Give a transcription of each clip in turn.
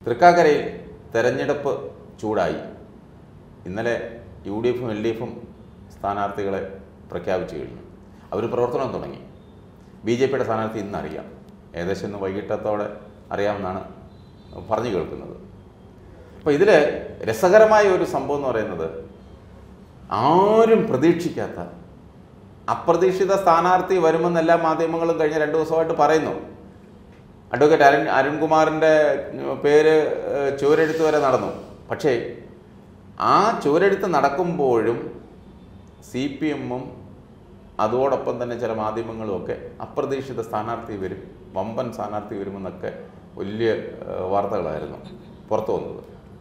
തൃക്കാക്കരയിൽ തെരഞ്ഞെടുപ്പ് ചൂടായി ഇന്നലെ യു ഡി എഫും എൽ ഡി എഫും സ്ഥാനാർത്ഥികളെ പ്രഖ്യാപിച്ചു കഴിഞ്ഞു അവർ പ്രവർത്തനം തുടങ്ങി ബി ജെ പിയുടെ സ്ഥാനാർത്ഥി ഇന്ന് അറിയാം ഏകദേശം ഇന്ന് വൈകിട്ടത്തോടെ അറിയാമെന്നാണ് പറഞ്ഞു കേൾക്കുന്നത് അപ്പോൾ ഇതിൽ രസകരമായ ഒരു സംഭവം എന്ന് പറയുന്നത് ആരും പ്രതീക്ഷിക്കാത്ത അപ്രതീക്ഷിത സ്ഥാനാർത്ഥി വരുമെന്ന് എല്ലാ മാധ്യമങ്ങളും കഴിഞ്ഞ രണ്ട് ദിവസമായിട്ട് പറയുന്നു അഡ്വക്കേറ്റ് അരുൺ അരുൺകുമാറിൻ്റെ പേര് ഏഹ്, ചുവരെഴുത്ത് വരെ നടന്നു പക്ഷേ ആ ചുവരെഴുത്ത് നടക്കുമ്പോഴും സി പി എമ്മും അതോടൊപ്പം തന്നെ ചില മാധ്യമങ്ങളും ഒക്കെ അപ്രതീക്ഷിത സ്ഥാനാർത്ഥി വരും വമ്പൻ സ്ഥാനാർത്ഥി വരുമെന്നൊക്കെ വലിയ ഏഹ്, വാർത്തകളായിരുന്നു പുറത്തു വന്നത്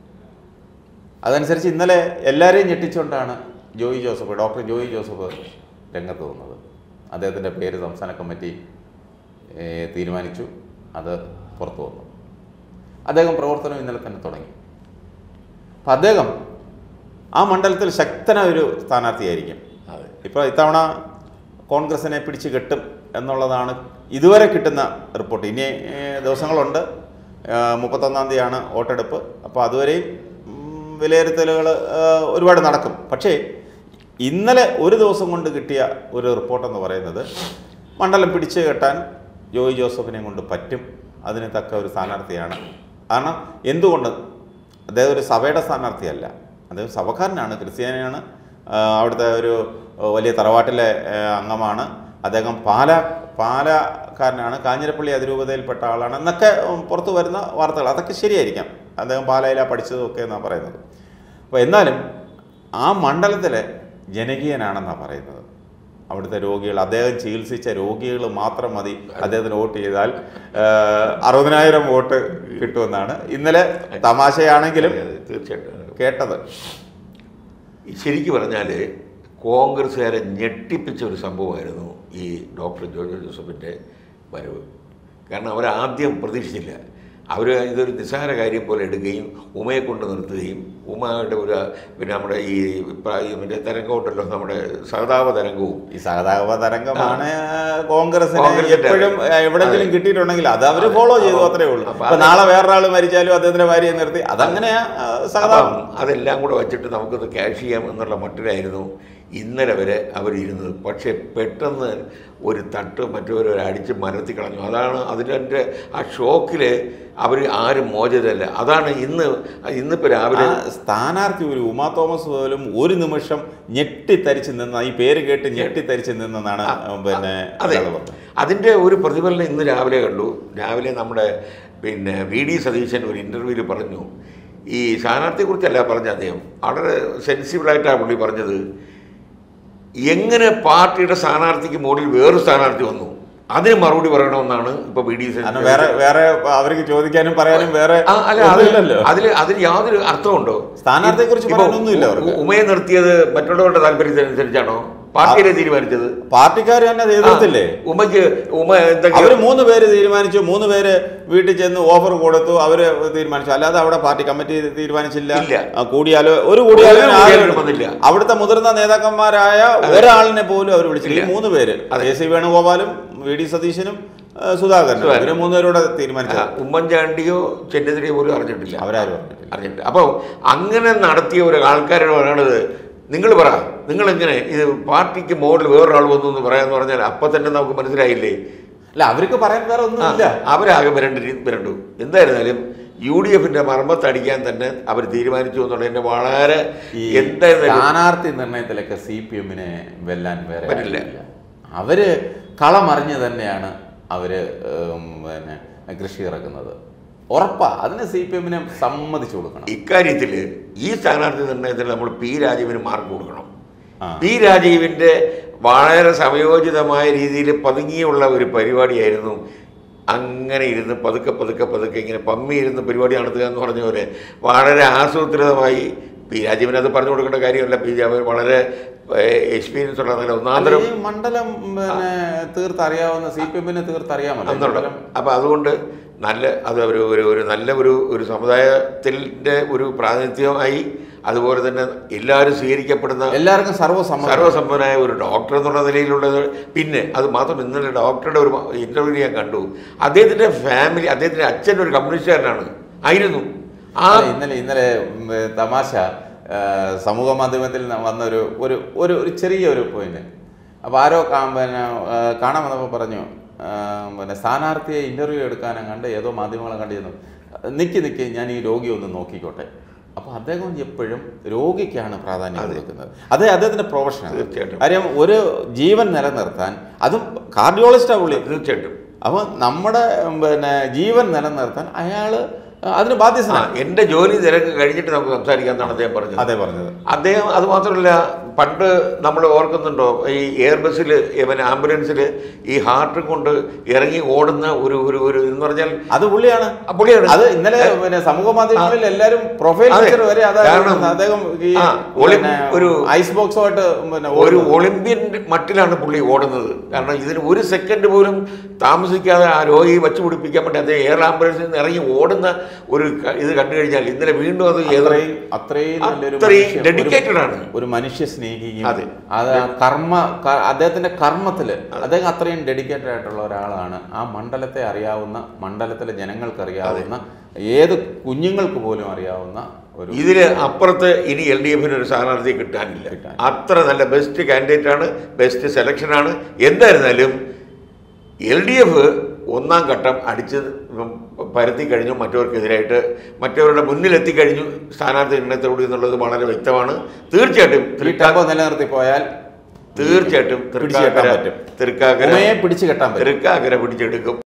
അതനുസരിച്ച് ഇന്നലെ എല്ലാവരെയും ഞെട്ടിച്ചുകൊണ്ടാണ് ജോയി ജോസഫ് ഡോക്ടർ ജോയി ജോസഫ് രംഗത്ത് വന്നത് അദ്ദേഹത്തിൻ്റെ പേര് സംസ്ഥാന കമ്മിറ്റി ഏഹ്, തീരുമാനിച്ചു അത് പുറത്തു വന്നു അദ്ദേഹം പ്രവർത്തനം ഇന്നലെ തന്നെ തുടങ്ങി അപ്പം അദ്ദേഹം ആ മണ്ഡലത്തിൽ ശക്തനായ ഒരു സ്ഥാനാർത്ഥിയായിരിക്കും അതെ ഇപ്പോൾ ഇത്തവണ കോൺഗ്രസിനെ പിടിച്ച് കെട്ടും എന്നുള്ളതാണ് ഇതുവരെ കിട്ടുന്ന റിപ്പോർട്ട് ഇനി ഏഹ്, ദിവസങ്ങളുണ്ട് ഏഹ്, മുപ്പത്തൊന്നാം തീയതിയാണ് വോട്ടെടുപ്പ് അപ്പോൾ അതുവരെയും ഉം, വിലയിരുത്തലുകൾ ഏഹ്, ഒരുപാട് നടക്കും പക്ഷേ ഇന്നലെ ഒരു ദിവസം കൊണ്ട് കിട്ടിയ ഒരു റിപ്പോർട്ടെന്ന് പറയുന്നത് മണ്ഡലം പിടിച്ച് കെട്ടാൻ ജോയി ജോസഫിനെ കൊണ്ട് പറ്റും അതിന് തക്ക ഒരു സ്ഥാനാർത്ഥിയാണ് കാരണം എന്തുകൊണ്ട് അദ്ദേഹം ഒരു സഭയുടെ സ്ഥാനാർത്ഥിയല്ല അദ്ദേഹം സഭക്കാരനാണ് ക്രിസ്ത്യാനിയാണ് ആ, അവിടുത്തെ ഒരു വലിയ തറവാട്ടിലെ ആ, അംഗമാണ് അദ്ദേഹം പാല പാലക്കാരനാണ് കാഞ്ഞിരപ്പള്ളി അതിരൂപതയിൽപ്പെട്ട ആളാണ് എന്നൊക്കെ ഉം, പുറത്തു വരുന്ന വാർത്തകൾ അതൊക്കെ ശരിയായിരിക്കാം അദ്ദേഹം പാലയിലാണ് പഠിച്ചതും ഒക്കെ എന്നാണ് പറയുന്നത് അപ്പോൾ എന്നാലും ആ മണ്ഡലത്തിലെ ജനകീയനാണെന്നാണ് പറയുന്നത് അവിടുത്തെ രോഗികൾ അദ്ദേഹം ചികിത്സിച്ച രോഗികൾ മാത്രം മതി അദ്ദേഹത്തിന് വോട്ട് ചെയ്താൽ ആ, അറുപതിനായിരം വോട്ട് കിട്ടുമെന്നാണ് ഇന്നലെ തമാശയാണെങ്കിലും അതെ, അതെ, തീർച്ചയായിട്ടും കേട്ടത് ശരിക്കും പറഞ്ഞാൽ കോൺഗ്രസ്സുകാരെ ഞെട്ടിപ്പിച്ച ഒരു സംഭവമായിരുന്നു ഈ ഡോക്ടർ ജോർജ് ജോസഫിൻ്റെ വരവ് കാരണം അവരാദ്യം പ്രതീക്ഷിച്ചില്ല അവർ ഇതൊരു നിസ്സാര കാര്യം പോലെ എടുക്കുകയും ഉമയെ കൊണ്ട് നിർത്തുകയും ഉമയുടെ ഒരു പിന്നെ നമ്മുടെ ഈ പ്ര- ഈ മറ്റേ തരംഗമുണ്ടല്ലോ നമ്മുടെ സഹതാപ തരംഗവും ഈ സഹതാപ തരംഗമാണ് കോൺഗ്രസിന് കോൺഗ്രസിന്റെ എപ്പോഴും എവിടെങ്കിലും കിട്ടിയിട്ടുണ്ടെങ്കിൽ അത് അവർ ഫോളോ ചെയ്തു അത്രേ ഉള്ളൂ അപ്പൊ അപ്പൊ അത് നാളെ വേറൊരാൾ മരിച്ചാലും അദ്ദേഹത്തിന്റെ ഭാര്യയെ നിർത്തി അതങ്ങനെയാ ആ, സഹതാപം അപ്പം അതെല്ലാം കൂടെ വച്ചിട്ട് നമുക്കത് ക്യാഷ് ചെയ്യാം എന്നുള്ള മട്ടിലായിരുന്നു ഇന്നലെ വരെ അവരിരുന്നത് പക്ഷേ പെട്ടെന്ന് ഒരു തട്ട് മറ്റവരെ അടിച്ച് മരത്തി കളഞ്ഞു അതാണ് അതിൻ്റെ ആ ഷോക്കിൽ അവർ ആരും മോചിതരല്ല അതാണ് ഇന്ന് ഇന്നിപ്പോൾ രാവിലെ ആ സ്ഥാനാർത്ഥി ഒരു ഉമാ തോമസ് പോലും ഒരു നിമിഷം ഞെട്ടിത്തരിച്ച് നിന്ന ഈ പേര് കേട്ട് ഞെട്ടിത്തരിച്ച് നിന്നെന്നാണ് പിന്നെ അതെ ഒരാള് പറഞ്ഞത്. അതിൻ്റെ ഒരു പ്രതിഫലനം ഇന്ന് രാവിലെ കണ്ടു രാവിലെ നമ്മുടെ പിന്നെ വി ഡി സതീശൻ ഒരു ഇൻ്റർവ്യൂവിൽ പറഞ്ഞു ഈ സ്ഥാനാർത്ഥിയെക്കുറിച്ചല്ല പറഞ്ഞ അദ്ദേഹം വളരെ സെൻസിബിളായിട്ടാണ് പുള്ളി പറഞ്ഞത് എങ്ങനെ പാർട്ടിയുടെ സ്ഥാനാർത്ഥിക്ക് മുകളിൽ വേറൊരു സ്ഥാനാർത്ഥി വന്നു അതിന് മറുപടി പറയണമെന്നാണ് ഇപ്പോൾ വി ഡി കാരണം വേറെ വേറെ അവർക്ക് ചോദിക്കാനും പറയാനും വേറെ ആ, അല്ല അത് ഒന്നുമില്ലല്ലോ അതിൽ അതിൽ യാതൊരു അർത്ഥമുണ്ടോ സ്ഥാനാർത്ഥിയെക്കുറിച്ച് ഇപ്പൊ പറയാനൊന്നുമില്ല അവർക്ക്. ഉ- ഉമയെ നിർത്തിയത് മറ്റുള്ളവരുടെ താല്പര്യത്തിനനുസരിച്ചാണോ പാർട്ടിയെ തീരുമാനിച്ചത് പാർട്ടിക്കാർ തന്നെ അത് എതിർത്തില്ലേ ഉമയ്ക്ക് ഉമ എന്തെങ്കിലും അവര് മൂന്ന് പേര് തീരുമാനിച്ചു മൂന്ന് പേര് വീട്ടിൽ ചെന്ന് ഓഫർ കൊടുത്തു അവര് തീരുമാനിച്ചു അല്ലാതെ അവിടെ പാർട്ടി കമ്മിറ്റി തീരുമാനിച്ചില്ല ഇല്ല. ആ, കൂടിയാലോ ഒരു കൂടിയാലും ഒരു കൂടിയാലോചന വന്നില്ല. അവിടുത്തെ മുതിർന്ന നേതാക്കന്മാരായ ഒരാളിനെ പോലും അവർ വിളിച്ചില്ല ഈ മൂന്ന് പേര് എ സി വേണുഗോപാലും വി ഡി സതീശനും ആ, സുധാകരനും സുധാകരൻ. ഇവര് മൂന്നുപേരോട് ആ, തീരുമാനിച്ചത് ഉമ്മൻചാണ്ടിയോ ചെന്നിത്തലയോ പോലും അറിഞ്ഞിട്ടില്ല അവരാരും പറഞ്ഞിട്ടില്ല അറിഞ്ഞിട്ടില്ല അപ്പോൾ അങ്ങനെ നടത്തിയ ഒരു ആൾക്കാരോട് പറയണത് നിങ്ങൾ പറ നിങ്ങൾ എങ്ങനെ ഇത് പാർട്ടിക്ക് മുകളിൽ വേറൊരാൾ വന്നു എന്ന് പറയാന്ന് പറഞ്ഞാൽ അപ്പം തന്നെ നമുക്ക് മനസ്സിലായില്ലേ അല്ല അവർക്ക് പറയാൻ വേറെ ഒന്നുമില്ല അവരാകെ വരണ്ട വരണ്ടു എന്തായിരുന്നാലും യു ഡി എഫിന്റെ മർമ്മത്തടിക്കാൻ തന്നെ അവർ തീരുമാനിച്ചു എന്നുള്ളതിന്റെ വളരെ ഈ എന്തായിരുന്നാലും സ്ഥാനാർത്ഥി നിർണയത്തിലൊക്കെ സി പി എമ്മിനെ വെല്ലാൻ വേറെ പറ്റില്ല. ആരുമില്ല. അവര് കളമറിഞ്ഞ് തന്നെയാണ് അവര് ഉം, പിന്നെ കൃഷി ഇറക്കുന്നത് ഉറപ്പാ അതിന് സി പി എമ്മിനെ സമ്മതിച്ചു കൊടുക്കണം ഇക്കാര്യത്തിൽ ഈ സ്ഥാനാർത്ഥി നിർണയത്തിൽ നമ്മൾ പി രാജീവിന് മാർക്ക് കൊടുക്കണം ആ. പി രാജീവിൻ്റെ വളരെ സമയോചിതമായ രീതിയിൽ പതുങ്ങിയുള്ള ഒരു പരിപാടിയായിരുന്നു അങ്ങനെ ഇരുന്ന് പതുക്കെ പതുക്കെ പതുക്കെ ഇങ്ങനെ പമ്മി ഇരുന്ന് പരിപാടി നടത്തുക എന്ന് പറഞ്ഞ പോലെ വളരെ ആസൂത്രിതമായി പി രാജീവിന് അത് പറഞ്ഞു കൊടുക്കേണ്ട കാര്യമല്ല പി രാജീവൻ വളരെ എക്സ്പീരിയൻസ് ഉള്ള നല്ല ഒന്നാം അല്ല, തരം ഈ മണ്ഡലം പിന്നെ തീർത്തറിയാവുന്ന സി പി എമ്മിന് തീർത്തറിയാമല്ലോ ഈ അന്നുണ്ട് മണ്ഡലം അപ്പോൾ അതുകൊണ്ട് നല്ല അത് ഒരു ഒരു ഒരു നല്ല ഒരു ഒരു സമുദായത്തിൻ്റെ ഒരു പ്രാതിനിധ്യമായി അതുപോലെ തന്നെ എല്ലാവരും സ്വീകരിക്കപ്പെടുന്ന എല്ലാവർക്കും സർവ്വസമ്മതം സർവ്വസമ്പന്നനായ ഒരു ഡോക്ടർ എന്നുള്ള നിലയിലുള്ളത് പിന്നെ അത് മാത്രം ഇന്നലെ ഡോക്ടറുടെ ഒരു ഇൻ്റർവ്യൂ ഞാൻ കണ്ടു അദ്ദേഹത്തിൻ്റെ ഫാമിലി അദ്ദേഹത്തിൻ്റെ അച്ഛൻ ഒരു കമ്മ്യൂണിസ്റ്റുകാരനാണ് ആയിരുന്നു ആ അല്ല, ഇന്നലെ ഇന്നലെ ഉം, ഏ, തമാശ ആ, സമൂഹ മാധ്യമത്തിൽ ന- വന്നൊരു ഒരു ഒരു ഒരു ചെറിയൊരു പോയിന്റ് അപ്പോൾ ആരോ കാ- പിന്നെ ആ, കാണാൻ വന്നപ്പോൾ പറഞ്ഞു ആ, പിന്നെ സ്ഥാനാർത്ഥിയെ ഇന്റർവ്യൂ എടുക്കാനും കണ്ട് ഏതോ മാധ്യമങ്ങളെ കണ്ടിരുന്നു നിൽക്കി നിൽക്കി ഞാൻ ഈ രോഗി ഒന്ന് നോക്കിക്കോട്ടെ അപ്പോൾ അദ്ദേഹം എപ്പോഴും രോഗിക്കാണ് പ്രാധാന്യം കൊടുക്കുന്നത് അത് അദ്ദേഹത്തിന്റെ പ്രൊഫഷനാണ് തീർച്ചയായിട്ടും. കാര്യം ഒരു ജീവൻ നിലനിർത്താൻ അതും കാർഡിയോളജിസ്റ്റാണ് പുള്ളി തീർച്ചയായിട്ടും അപ്പോൾ നമ്മുടെ ഉം, പിന്നെ ജീവൻ നിലനിർത്താൻ അയാൾ അതിന് ആ ബാധ്യസ്ഥനാണ് എന്റെ ജോലി തിരക്ക് കഴിഞ്ഞിട്ട് നമുക്ക് സംസാരിക്കാന്നാണ് അദ്ദേഹം പറഞ്ഞത് അതെ പറഞ്ഞത് അദ്ദേഹം അത് മാത്രമല്ല പണ്ട് നമ്മൾ ഓർക്കുന്നുണ്ടോ ഈ എയർ ബസ്സിൽ ഇവൻ ആംബുലൻസിൽ ഈ ഹാർട്ട് കൊണ്ട് ഇറങ്ങി ഓടുന്ന ഒരു ഒരു ഒരു എന്ന് പറഞ്ഞാൽ അത് പുള്ളിയാണ് ആ പുള്ളിയാണ് അത് ഇന്നലെ പിന്നെ സമൂഹ മാധ്യമങ്ങളിൽ എല്ലാവരും പ്രൊഫൈൽ അതെ. പിക്ചർ വരെ കാരണം അതായത് അദ്ദേഹം ഈ ആ, ഒളി- പിന്നെ ഒരു- ഐസ് ബോക്സുമായിട്ട് പിന്നെ ഒരു ഓടുന്നത്. ഒളിമ്പ്യൻ മട്ടിലാണ് പുള്ളി ഓടുന്നത് കാരണം ഇതിന് ഒരു സെക്കൻഡ് പോലും താമസിക്കാതെ ആ രോഗിയെ വച്ചു പിടിപ്പിക്കാൻ വേണ്ടി അദ്ദേഹം എയർ ആംബുലൻസിൽ നിന്ന് ഇറങ്ങി ഓടുന്ന ഒരു ക- ഇത് കണ്ടു കഴിഞ്ഞാൽ ഇന്നലെ വീണ്ടും അത് ഏതോ അത്രയും അത്രയും നല്ലൊരു അത്രയും മനുഷ്യ- dedicated ഒരു- ആണ്. ഒരു മനുഷ്യ സ്നേഹിയും അതെ. അത് ആ കർമ്മ ക- അദ്ദേഹത്തിന്റെ കർമ്മത്തില് അദ്ദേഹം അത്രയും ഡെഡിക്കേറ്റഡ് ആയിട്ടുള്ള ഒരാളാണ് ആ മണ്ഡലത്തെ അറിയാവുന്ന മണ്ഡലത്തിലെ ജനങ്ങൾക്ക് അറിയാവുന്ന ഏത് കുഞ്ഞുങ്ങൾക്ക് പോലും അറിയാവുന്ന ഒരു ഇതിന് അപ്പുറത്ത് ഇനി എൽ ഡി എഫിന് ഒരു സ്ഥാനാർത്ഥിയെ കിട്ടാനില്ല കിട്ടാൻ. അത്ര നല്ല ബെസ്റ്റ് കാൻഡിഡേറ്റ് ആണ് ബെസ്റ്റ് സെലക്ഷൻ ആണ് എന്തായിരുന്നാലും എൽ ഡി എഫ് ഒന്നാം ഘട്ടം അടിച്ച് പരത്തി കഴിഞ്ഞു മറ്റവർക്കെതിരായിട്ട് മറ്റവരുടെ മുന്നിലെത്തിക്കഴിഞ്ഞു സ്ഥാനാർത്ഥി നിർണയത്തോട് എന്നുള്ളത് വളരെ വ്യക്തമാണ് തീർച്ചയായിട്ടും ഈ തൃക്കാ- ടെമ്പോ നിലനിർത്തി പോയാൽ തീർച്ചയായിട്ടും പിടിച്ചു കെട്ടാൻ തൃക്കാക്കര പറ്റും തൃക്കാക്കര ഉമയെ പിടിച്ചു കെട്ടാൻ പറ്റും തൃക്കാക്കര പിടിച്ചെടുക്കും